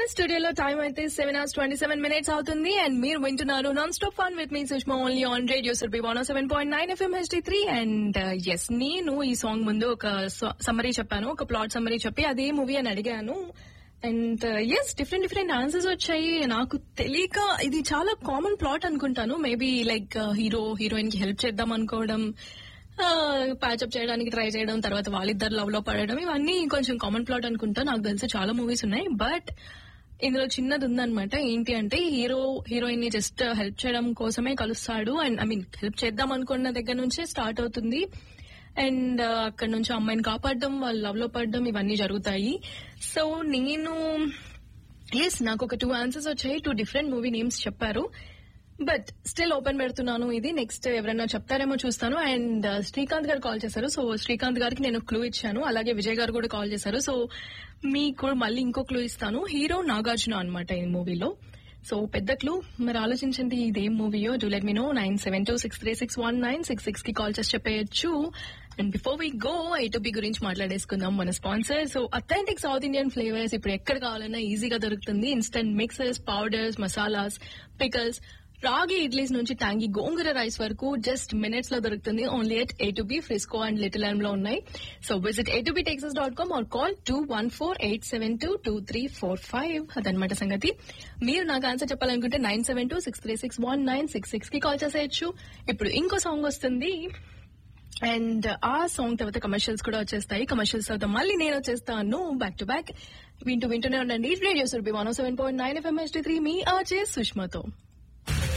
మన స్టూడియోలో టైం అయితే seven hours twenty seven minutes అవుతుంది అండ్ మీరు వింటున్నారు non stop fun with me Sushma only on radio Surbhi one seven point nine FM HD three and yes నేను ఈ సాంగ్ ముందు ఒక సమ్మరీ చెప్పాను ఒక ప్లాట్ సమ్మరీ చెప్పి అదే మూవీ అని అడిగాను and yes different different answers వచ్చాయి నాకు తెలియక ఇది చాలా కామన్ ప్లాట్ అనుకుంటాను మేబీ లైక్ హీరో హీరోయిన్ కి హెల్ప్ చేద్దాం అనుకోవడం ప్యాచప్ చేయడానికి ట్రై చేయడం తర్వాత వాళ్ళిద్దరు లవ్ లో పడడం ఇవన్నీ కొంచెం కామన్ ప్లాట్ అనుకుంటా నాకు తెలిసి చాలా మూవీస్ ఉన్నాయి బట్ ఇందులో చిన్నది ఉందన్నమాట ఏంటి అంటే హీరో హీరోయిన్ ని జస్ట్ హెల్ప్ చేయడం కోసమే కలుస్తాడు అండ్ ఐ మీన్ హెల్ప్ చేద్దాం అనుకున్న దగ్గర నుంచే స్టార్ట్ అవుతుంది అండ్ అక్కడ నుంచి అమ్మాయిని కాపాడడం వాళ్ళు లవ్ లో పడడం ఇవన్నీ జరుగుతాయి సో నేను ఎస్ నాకు ఒక టూ ఆన్సర్స్ వచ్చాయి టూ డిఫరెంట్ మూవీ నేమ్స్ చెప్పారు బట్ స్టిల్ ఓపెన్ పెడుతున్నాను ఇది నెక్స్ట్ ఎవరైనా చెప్తారేమో చూస్తాను అండ్ శ్రీకాంత్ గారు కాల్ చేశారు సో శ్రీకాంత్ గారికి నేను క్లూ ఇచ్చాను అలాగే విజయ్ గారు కూడా కాల్ చేశారు సో మీకు మళ్ళీ ఇంకో క్లూ ఇస్తాను హీరో నాగార్జున అనమాట ఈ మూవీలో సో పెద్ద క్లూ మరి ఆలోచించండి ఇదేం మూవీయో do let me know nine seven two six three six one nine six six కి కాల్ చేసి చెప్పేయచ్చు and before we go A to B గురించి మాట్లాడేసుకుందాం మన sponsor so authentic South Indian flavours ఇప్పుడు ఎక్కడ కావాలన్నా ఈజీగా దొరుకుతుంది instant mixers powders masalas pickles ragi idlis నుంచి టాంగి గోంగూర రైస్ వరకు జస్ట్ మినిట్స్ లో దొరుకుతుంది only at A to B Frisco and little లో ఉన్నాయి so visit A to B Texas dot com or call two one four eight seven two two three four five అదనమాట సంగతి మీరు నాకు answer చెప్పాలనుకుంటే nine seven two six three six one nine six six కి call చేసేయచ్చు ఇప్పుడు ఇంకో song వస్తుంది అండ్ ఆ సాంగ్ తర్వాత కమర్షియల్స్ కూడా వచ్చేస్తాయి కమర్షియల్స్ తర్వాత మళ్ళీ నేను వచ్చేస్తాను బ్యాక్ టు బ్యాక్ వింటూ వింటూనే ఉండండి radio Surbhi one seven point nine FM three మీ ఆర్జే సుష్మతో